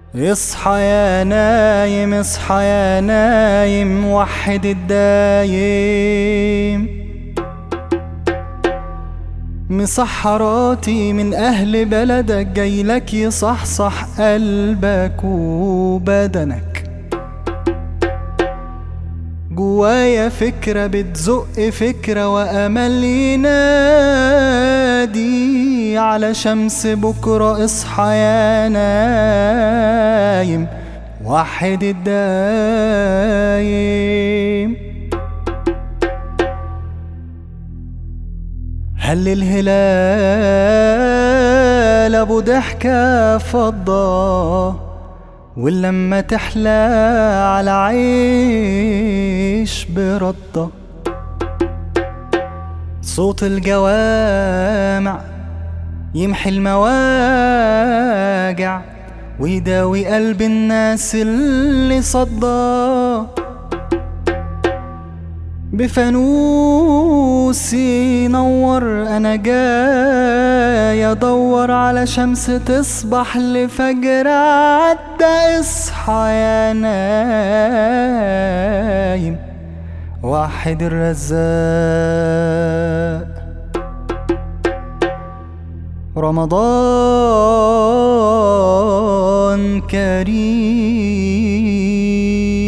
اصحى يا نايم اصحى يا نايم وحد الدايم مسحراتي من أهل بلدك جايلك يصحصح قلبك وبدنك جوايا فكرة بتزق فكرة وأمل ينادي على شمس بكرة اصحى يا نايم وحد الدايم هل الهلال ابو ضحكة فضة واللمة تحلى على عيش بردة صوت الجوامع يمحي المواجع ويداوي قلب الناس اللي صدى بفانوسي نور انا جاي ادور على شمس تصبح لفجر عدى اصحى يا نايم وحد الرزاق رمضان كريم